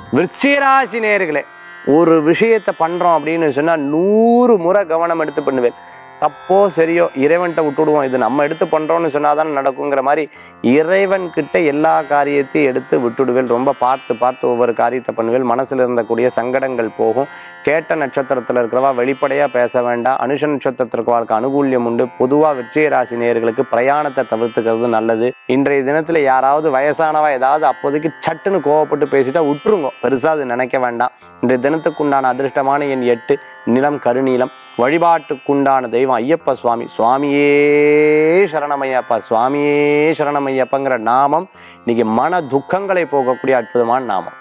விருச்சிகராசி நேர்களே ஒரு விஷயத்தை பண்றோம் அப்படின்னு சொன்னா நூறு முறை கவனம் எடுத்து பண்ணுவேன் தப்போ சரியோ இறைவன்கிட்ட விட்டுடுவோம் இது நம்ம எடுத்து பண்றோம்னு சொன்னாதான் நடக்குங்கிற மாதிரி இறைவன் கிட்ட எல்லா காரியத்தையும் எடுத்து விட்டுடுவேன் ரொம்ப பார்த்து பார்த்து ஒவ்வொரு காரியத்தை பண்ணுவேன் மனசுல இருந்தக்கூடிய சங்கடங்கள் போகும் கேட்ட நட்சத்திரத்தில் இருக்கிறவா வெளிப்படையாக பேச வேண்டாம் அனுஷ நட்சத்திரத்திற்கு வாழ்க்கை அனுகூல்யம் உண்டு பொதுவாக விஜய ராசி நேயர்களுக்கு பிரயாணத்தை தவிர்த்துக்கிறது நல்லது இன்றைய தினத்தில் யாராவது வயசானவா ஏதாவது அப்போதைக்கு சட்டுன்னு கோவப்பட்டு பேசிட்டா விட்டுருங்க பெருசாக அது நினைக்க வேண்டாம் இன்றைய தினத்துக்குண்டான அதிர்ஷ்டமான எண் எட்டு நிலம் கருநீலம் வழிபாட்டுக்குண்டான தெய்வம் ஐயப்ப சுவாமி சுவாமியே சரணமையப்பா சுவாமியே சரணமையப்பங்கிற நாமம் இன்னைக்கு மன துக்கங்களை போகக்கூடிய அற்புதமான நாமம்